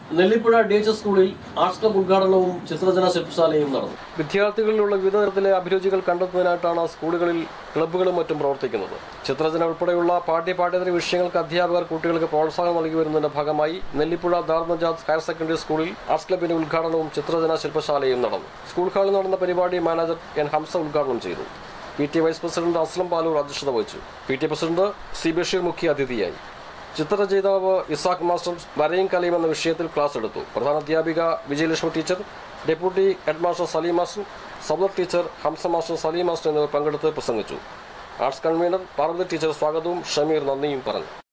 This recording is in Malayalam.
നെല്ലിപ്പുഴ ഡി എച്ച് എസ് സ്കൂളിൽ ആർട്സ് ക്ലബ് ഉദ്ഘാടനവും ചിത്രരചന ശില്പശാലയും നടന്നു വിദ്യാർത്ഥികളിലുള്ള വിവിധ തരത്തിലെ അഭിരുചികൾ കണ്ടെത്തുന്നതിനായിട്ടാണ് സ്കൂളുകളിൽ ക്ലബ്ബുകളും മറ്റും പ്രവർത്തിക്കുന്നത് ചിത്രരചന ഉൾപ്പെടെയുള്ള പാഠ്യ പാഠ്യേതര വിഷയങ്ങൾക്ക് അധ്യാപകർ കുട്ടികൾക്ക് പ്രോത്സാഹനം നൽകി വരുന്നതിന്റെ ഭാഗമായി നെല്ലിപ്പുഴ ദാർനജാദ് ഹയർ സെക്കൻഡറി സ്കൂളിൽ ആർട്സ് ക്ലബിന്റെ ഉദ്ഘാടനവും ചിത്രരചന ശില്പശാലയും നടന്നു സ്കൂൾ ഹാളിൽ നടന്ന പരിപാടി മാനേജർ എൻ ഹംസ ഉദ്ഘാടനം ചെയ്തു P T vice president Aslam Paloor അധ്യക്ഷത വഹിച്ചു P T president C Basheer മുഖ്യ അതിഥിയായി ചിത്രരചയിതാവ് ഇസാഖ് മാസ്റ്റർ വരയും കലയും എന്ന വിഷയത്തിൽ ക്ലാസ് എടുത്തു പ്രധാന അധ്യാപിക Vijayalakshmi teacher deputy head master Saleem master Sabar teacher Hamsa master Saleem master എന്നിവർ പങ്കെടുത്ത് പ്രസംഗിച്ചു ആർട്സ് കൺവീനർ പാർവതി ടീച്ചർ സ്വാഗതവും ഷമീർ നന്ദിയും പറഞ്ഞു